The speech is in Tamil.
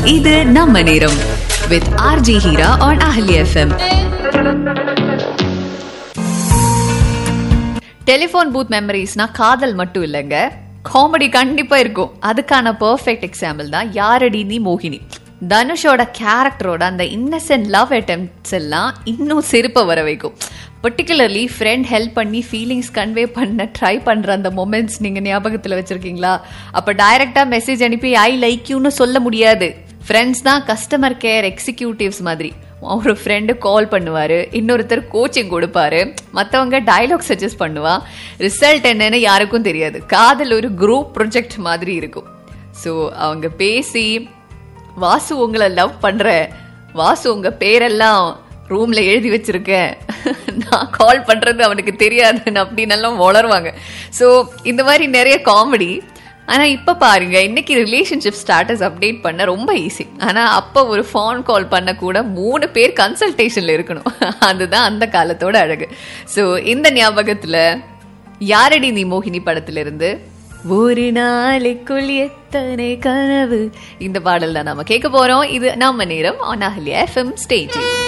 இது நம்ம நேரம் வித் ஆர்ஜி ஹீரா ஆன் அஹலி எஃப்எம் டெலிஃபோன் பூத் மெமரிஸ்னா காதல் மட்டும் இல்லைங்க காமெடி கண்டிப்பா இருக்கும் அதுக்கான பெர்ஃபெக்ட் எக்ஸாம்பிள் தான் யாரடி நீ மோகினி தனுஷோட கேரக்டரோட அந்த இன்னசென்ட் லவ் அட்டெம்ப்ட்ஸ் எல்லாம் இன்னும் சிரிப்ப வர வைக்கும் பர்டிகுலர்லி ஃப்ரெண்ட் ஹெல்ப் பண்ணி ஃபீலிங்ஸ் கன்வே பண்ண ட்ரை பண்ற அந்த மொமெண்ட்ஸ் நீங்க ஞாபகத்துல வச்சிருக்கீங்களா அப்ப டைரக்டா மெசேஜ் அனுப்பி ஐ லைக் யூன்னு சொல்ல முடியாது ஃப்ரெண்ட்ஸ் தான் கஸ்டமர் கேர் எக்ஸிக்யூட்டிவ்ஸ் மாதிரி ஒரு ஃப்ரெண்டு கால் பண்ணுவாரு இன்னொருத்தர் கோச்சிங் கொடுப்பாரு மற்றவங்க டயலாக் சஜஸ்ட் பண்ணுவா ரிசல்ட் என்னன்னு யாருக்கும் தெரியாது காதல் ஒரு குரூப் ப்ரொஜெக்ட் மாதிரி இருக்கும் ஸோ அவங்க பேசி வாசு உங்களை லவ் பண்ற வாசு உங்க பேரெல்லாம் ரூம்ல எழுதி வச்சிருக்கேன் நான் கால் பண்றது அவனுக்கு தெரியாதுன்னு அப்படின்னு எல்லாம் வளருவாங்க ஸோ இந்த மாதிரி நிறைய காமெடி ஆனா இப்ப பாருங்க இன்னைக்கு ரிலேஷன்ஷிப் ஸ்டாட்டஸ் அப்டேட் பண்ண ரொம்ப ஈஸி ஆனா அப்ப ஒரு ஃபோன் கால் பண்ண கூட மூணு பேர் கன்சல்டேஷன்ல இருக்கணும் அதுதான் அந்த காலத்தோட அழகு சோ இந்த ஞாபகத்துல யாரடி நீ மோகினி படத்துல இருந்து ஒரு நாளைக்குள் எத்தனை கனவு இந்த பாடல் தான் நாம கேட்க போறோம் இது நம்ம நேரம் ஆன் அஹல்யா எஃப்எம் ஸ்டேஜ்